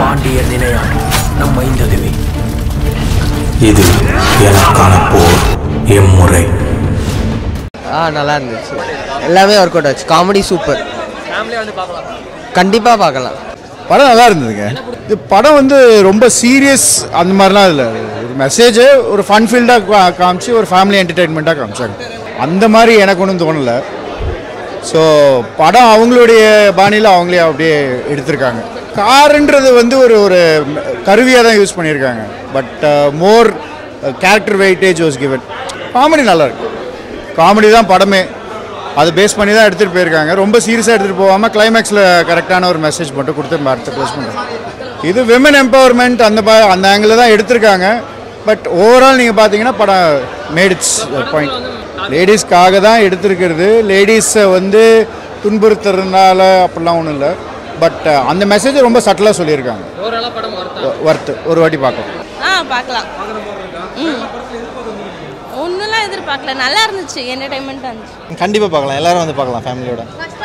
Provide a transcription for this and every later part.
பாண்டியர் நினையான் நம் ஐந்ததுவே இது எனக்கான போர் எம்முறை ஆ நல்லா இருந்துச்சு எல்லாமே ஒர்க் அவுட் ஆச்சு காமெடி சூப்பர் கண்டிப்பாக பார்க்கலாம் படம் நல்லா இருந்ததுங்க இது படம் வந்து ரொம்ப சீரியஸ் அந்த மாதிரிலாம் இல்லை ஒரு மெசேஜ் ஒரு ஃபன் ஃபீல்டாக காமிச்சு ஒரு ஃபேமிலி என்டர்டெயின்மெண்ட்டாக காமிச்சாங்க அந்த மாதிரி எனக்கு ஒன்றும் தோணலை ஸோ படம் அவங்களுடைய பாணியில் அவங்களே அப்படியே எடுத்திருக்காங்க காருன்றது வந்து ஒரு ஒரு கருவியாக தான் யூஸ் பண்ணியிருக்காங்க but more character weightage was given comedy நல்லா இருக்கு காமெடி தான் படமே அதை பேஸ் பண்ணி தான் எடுத்துகிட்டு போயிருக்காங்க ரொம்ப சீரியஸாக எடுத்துகிட்டு போகாமல் கிளைமேக்ஸில் கரெக்டான ஒரு மெசேஜ் மட்டும் கொடுத்து அடுத்த க்ளோஸ் பண்ணுறேன் இது விமன் எம்பவர்மெண்ட் அந்த ப அந்த ஆங்கிளில் தான் எடுத்திருக்காங்க பட் ஓவரால் நீங்கள் பார்த்தீங்கன்னா படம் மேடிட்ஸ் பாயிண்ட் லேடிஸ்க்காக தான் எடுத்திருக்கிறது லேடிஸை வந்து துன்புறுத்துறதுனால அப்படிலாம் ஒன்றும் இல்லை பட் அந்த மெசேஜை ரொம்ப சட்டலாக சொல்லியிருக்காங்க ஒர்த்து ஒரு வாட்டி பார்க்கலாம் ஆ பார்க்கலாம் ம் ஒன்றுலாம் எதிர்பார்க்கல நல்லா இருந்துச்சு என்டர்டைன்மெண்ட்டாக இருந்துச்சு கண்டிப்பாக பார்க்கலாம் எல்லாரும் வந்து பார்க்கலாம் ஃபேமிலியோட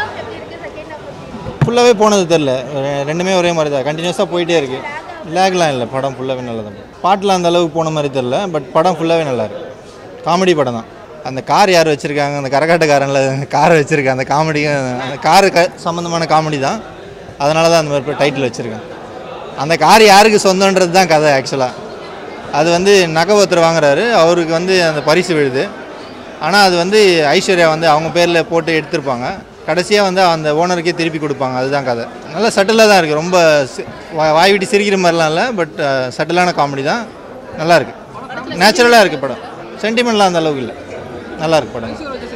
ஃபுல்லாகவே போனது தெரில ரெண்டுமே ஒரே மாதிரி தான் கண்டினியூஸாக போயிட்டே இருக்கு லேக்லாம் இல்லை படம் ஃபுல்லாகவே நல்லா தான் பாட்டில் அந்த அளவுக்கு போன மாதிரி தெரில பட் படம் ஃபுல்லாகவே நல்லா இருக்கு காமெடி படம் தான் அந்த கார் யார் வச்சுருக்காங்க அந்த கரகாட்டக்காரனில் காரை வச்சுருக்காங்க அந்த காமெடியும் அந்த காரு க சம்மந்தமான காமெடி தான் அதனால தான் அந்த மாதிரி டைட்டில் வச்சுருக்கேன் அந்த கார் யாருக்கு சொந்தன்றது தான் கதை ஆக்சுவலாக அது வந்து நகை ஒருத்தர் வாங்குறாரு அவருக்கு வந்து அந்த பரிசு விழுது ஆனால் அது வந்து ஐஸ்வர்யா வந்து அவங்க பேரில் போட்டு எடுத்திருப்பாங்க கடைசியாக வந்து அந்த ஓனருக்கே திருப்பி கொடுப்பாங்க அதுதான் கதை நல்லா சட்டிலாக தான் இருக்குது ரொம்ப சி- வா- வாய் விட்டு சிரிக்கிற மாதிரிலாம் இல்லை பட் சட்டிலான காமெடி தான் நல்லா இருக்கு நேச்சுரலாக இருக்குது படம் சென்டிமெண்ட்லாம் அந்த அளவுக்கு இல்லை நல்லா இருக்கு படம்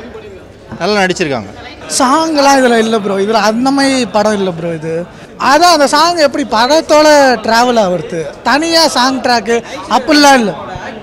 நல்லா நடிச்சிருக்காங்க சாங்லாம் இதில் இல்லை ப்ரோ இதில் அந்த மாதிரி படம் இல்லை ப்ரோ இது அதான் அந்த சாங் எப்படி படத்தோட ட்ராவல் ஆகுறது தனியாக சாங் ட்ராக்கு அப்படிலாம் இல்லை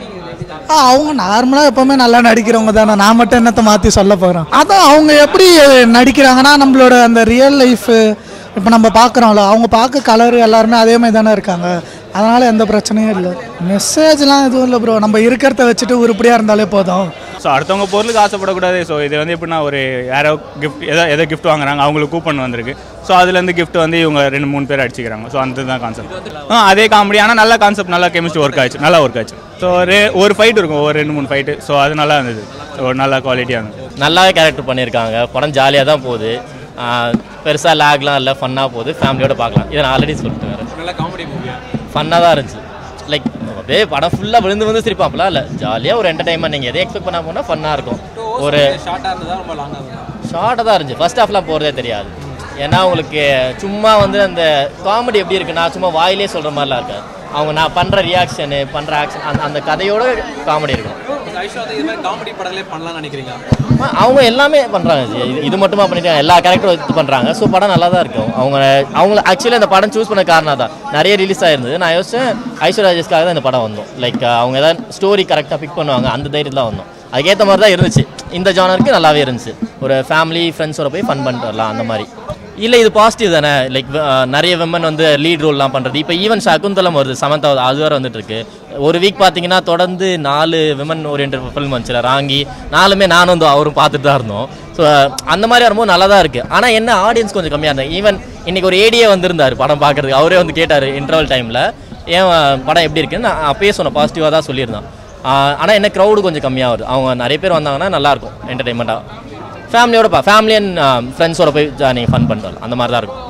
ஆ அவங்க நார்மலாக எப்போவுமே நல்லா நடிக்கிறவங்க தானே நான் மட்டும் என்னத்தை மாற்றி சொல்ல போகிறேன் அதான் அவங்க எப்படி நடிக்கிறாங்கன்னா நம்மளோட அந்த ரியல் லைஃபு இப்போ நம்ம பார்க்குறோம்ல அவங்க பார்க்க கலர் எல்லாருமே அதே மாதிரி தானே இருக்காங்க அதனால் எந்த பிரச்சனையும் இல்லை மெசேஜ்லாம் எதுவும் இல்லை ப்ரோ நம்ம இருக்கிறத வச்சுட்டு உருப்படியாக இருந்தாலே போதும் ஸோ அடுத்தவங்க பொருளுக்கு ஆசைப்படக்கூடாது ஸோ இது வந்து எப்படின்னா ஒரு யாரோ கிஃப்ட் ஏதோ ஏதோ கிஃப்ட் வாங்குறாங்க அவங்களுக்கு கூப்பன் வந்திருக்கு ஸோ அதுலேருந்து gift வந்து இவங்க ரெண்டு மூணு பேர் அடிச்சுக்கிறாங்க ஸோ அந்த தான் கான்செப்ட் ஆ அதே காமெடி ஆனால் நல்ல கான்செப்ட் நல்லா கெமிஸ்ட்ரி ஒர்க் ஆச்சு நல்லா ஒர்க் ஆச்சு ஸோ ஒரு ஒரு ஃபைட் இருக்கும் ஒரு ரெண்டு மூணு ஃபைட்டு ஸோ அது நல்லா இருந்தது ஒரு நல்ல குவாலிட்டியாக இருந்தது நல்லாவே கேரக்டர் பண்ணியிருக்காங்க படம் ஜாலியாக தான் போகுது பெருசாக லேக்லாம் இல்லை ஃபன்னாக போகுது ஃபேமிலியோட பார்க்கலாம் இதை நான் ஆல்ரெடி சொல்லிட்டேன் வேறு நல்ல காமெடி மூவியா ஃபன்னாக தான் இருந்துச்சு லைக் அப்படியே படம் ஃபுல்லாக விழுந்து விழுந்து சிரிப்பாப்லாம் இல்லை ஜாலியாக ஒரு என்டர்டைன்மெண்ட் நீங்கள் எதை எக்ஸ்பெக்ட் பண்ணா போனால் ஃபன்னாக இருக்கும் ஒரு ஷார்ட்டாக இருந்ததா ரொம்ப லாங்காக இருந்ததா ஷார்ட்டாக தான் இருந்துச்சு ஃபர்ஸ்ட் ஹாஃப்லாம் போகிறதே தெரியாது ஏன்னா உங்களுக்கு சும்மா வந்து அந்த காமெடி எப்படி இருக்குன்னா சும்மா வாயிலே சொல்கிற மாதிரிலாம் இருக்காது அவங்க நான் பண்ணுற ரியாக்ஷனு பண்ணுற ஆக்ஷன் அந்த அந்த கதையோட காமெடி இருக்கும் ஐஸ்வர்யா இது மாதிரி காமெடி படங்களே பண்ணலாம்னு நினைக்கிறீங்க ஆ, அவங்க எல்லாமே பண்ணுறாங்க இது இது மட்டுமா பண்ணிட்டு எல்லா கேரக்டரும் இது பண்ணுறாங்க ஸோ படம் நல்லா தான் இருக்கும் அவங்க அவங்க ஆக்சுவலி அந்த படம் சூஸ் பண்ண காரணம் தான் நிறைய ரிலீஸ் ஆயிருந்தது நான் யோசிச்சேன் ஐஸ்வர்யா ராஜேஷ்காக தான் இந்த படம் வந்தோம் லைக் அவங்க ஏதாவது ஸ்டோரி கரெக்டாக பிக் பண்ணுவாங்க அந்த தைரியத்தில் தான் வந்தோம் அதுக்கேற்ற மாதிரி தான் இருந்துச்சு இந்த ஜானருக்கு நல்லாவே இருந்துச்சு ஒரு ஃபேமிலி ஃப்ரெண்ட்ஸோட போய் ஃபன் பண்ணிட்டு வரலாம் அந்த மாதிரி இல்லை இது பாசிட்டிவ் தானே லைக் நிறைய விமன் வந்து லீட் ரோல்லாம் பண்ணுறது இப்போ ஈவன் சகுந்தலம் வருது சமந்தா அது வேறு வந்துட்டு இருக்கு ஒரு வீக் பார்த்தீங்கன்னா தொடர்ந்து நாலு விமன் ஓரியன்ட் ஃபில்ம் வந்துச்சுல ராங்கி நாலுமே நானும் வந்து அவரும் பார்த்துட்டு தான் இருந்தோம் ஸோ அந்த மாதிரி வரும்போது நல்லா தான் இருக்குது ஆனால் என்ன ஆடியன்ஸ் கொஞ்சம் கம்மியாக இருந்தாங்க ஈவன் இன்னைக்கு ஒரு ஏடியே வந்திருந்தார் படம் பார்க்கறதுக்கு அவரே வந்து கேட்டார் இன்டர்வல் டைமில் ஏன் படம் எப்படி இருக்குன்னு நான் அப்பயே சொன்னேன் பாசிட்டிவாக தான் சொல்லியிருந்தேன் ஆனால் என்ன க்ரௌடு கொஞ்சம் கம்மியாக வருது அவங்க நிறைய பேர் வந்தாங்கன்னா நல்லாயிருக்கும் என்டர்டைன்மெண்ட்டாக ஃபேமிலியோட பா ஃபேமிலி அண்ட் ஃப்ரெண்ட்ஸோட போய் நீங்கள் ஃபன் பண்ணிட்டு வரலாம் அந்த மாதிரி தான் இருக்கும்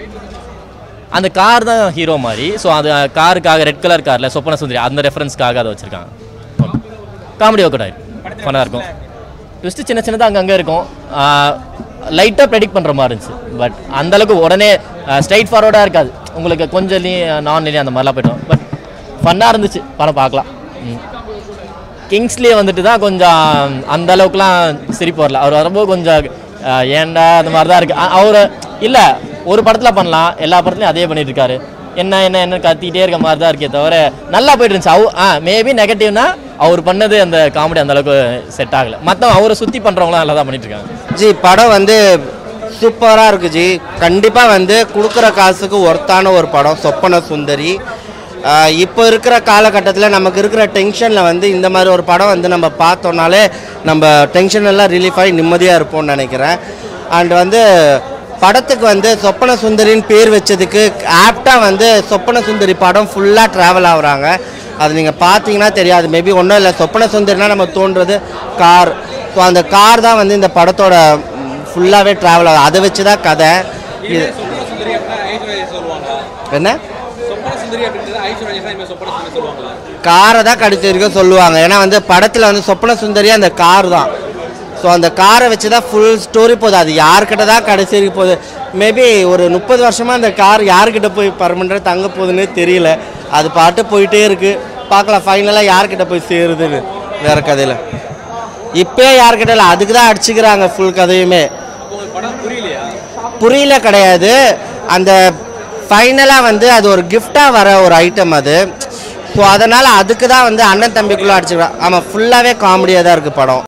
அந்த கார் தான் ஹீரோ மாதிரி ஸோ அது காருக்காக ரெட் கலர் காரில் சொப்பன சுந்தரி அந்த ரெஃபரன்ஸ்க்காக அதை வச்சுருக்காங்க காமெடி ஒர்க் அவுட் ஃபன்னாக இருக்கும் ட்விஸ்ட்டு சின்ன சின்னதாக அங்கங்கே இருக்கும் லைட்டாக ப்ரெடிக்ட் பண்ணுற மாதிரி இருந்துச்சு பட் அந்தளவுக்கு உடனே ஸ்ட்ரைட் ஃபார்வர்டாக இருக்காது உங்களுக்கு கொஞ்சம் லீ நான் லீ அந்த மாதிரிலாம் போய்ட்டோம் பட் ஃபன்னாக இருந்துச்சு படம் பார்க்கலாம் ம் கிங்ஸ்லேயே வந்துட்டு தான் கொஞ்சம் அந்த அளவுக்குலாம் சிரிப்பு வரல அவர் வரும்போது கொஞ்சம் அஹ், ஏன்டா அந்த மாதிரி தான் இருக்குது அவர் இல்லை ஒரு படத்தில் பண்ணலாம் எல்லா படத்துலையும் அதே பண்ணிட்டு இருக்காரு என்ன என்ன என்ன கத்திக்கிட்டே இருக்க மாதிரி தான் இருக்கே தவிர நல்லா போயிட்டு இருந்துச்சு அவ ஆ மேபி நெகட்டிவ்னா அவர் பண்ணது அந்த காமெடி அந்த அளவுக்கு செட் ஆகலை மற்ற அவரை சுற்றி பண்ணுறவங்களாம் நல்லா தான் பண்ணிட்டு இருக்காங்க ஜி படம் வந்து சூப்பராக இருக்கு ஜி கண்டிப்பாக வந்து கொடுக்குற காசுக்கு ஒர்த்தான ஒரு படம் சொப்பன சுந்தரி ஆஹ் இப்போ இருக்கிற காலகட்டத்தில் நமக்கு இருக்கிற டென்ஷனில் வந்து இந்த மாதிரி ஒரு படம் வந்து நம்ம பார்த்தோம்னாலே நம்ம டென்ஷன் எல்லாம் ரிலீஃப் ஆகி நிம்மதியாக இருப்போம்னு நினைக்கிறேன் அண்ட் வந்து படத்துக்கு வந்து சொப்பன சுந்தரின்னு பேர் வச்சதுக்கு ஆப்டாக வந்து சொப்பன சுந்தரி படம் ஃபுல்லாக ட்ராவல் ஆகுறாங்க அது நீங்கள் பார்த்தீங்கன்னா தெரியாது மேபி ஒன்றும் இல்லை சொப்பன சுந்தரினா நம்ம தோன்றது கார் ஸோ அந்த கார் தான் வந்து இந்த படத்தோட ஃபுல்லாகவே ட்ராவல் ஆகுது அதை வச்சு தான் கதை இது சொப்பன சுந்தரி அப்படின்னா ஐஸ்வர்யா சொல்லுவாங்க என்ன சொப்பன சுந்தரி அப்படின்றது ஐஸ்வர்யா தான் சொப்பன சுந்தரி சொல்லுவாங்களா காரை தான் கடிச்சு வரைக்கும் சொல்லுவாங்க ஏன்னா வந்து படத்தில் வந்து சொப்பன சுந்தரி அந்த கார் தான் ஸோ அந்த காரை வச்சு தான் ஃபுல் ஸ்டோரி போகுது அது யார்கிட்ட தான் கடைசி வரைக்கும் போகுது மேபி ஒரு முப்பது வருஷமாக அந்த கார் யார்கிட்ட போய் பர்மனெண்ட்டாக தங்க போகுதுன்னே தெரியல அது பாட்டு போயிட்டே இருக்குது பார்க்கலாம் ஃபைனலாக யார்கிட்ட போய் சேருதுன்னு வேற கதையில் இப்போ யார்கிட்ட இல்லை அதுக்கு தான் அடிச்சுக்கிறாங்க ஃபுல் கதையுமே உங்களுக்கு படம் புரியலையா புரியல கிடையாது அந்த ஃபைனலாக வந்து அது ஒரு கிஃப்டாக வர ஒரு ஐட்டம் அது ஸோ அதனால் அதுக்கு தான் வந்து அண்ணன் தம்பிக்குள்ளே அடிச்சுக்கிறான் ஆமாம் ஃபுல்லாகவே காமெடியாக தான் இருக்குது படம்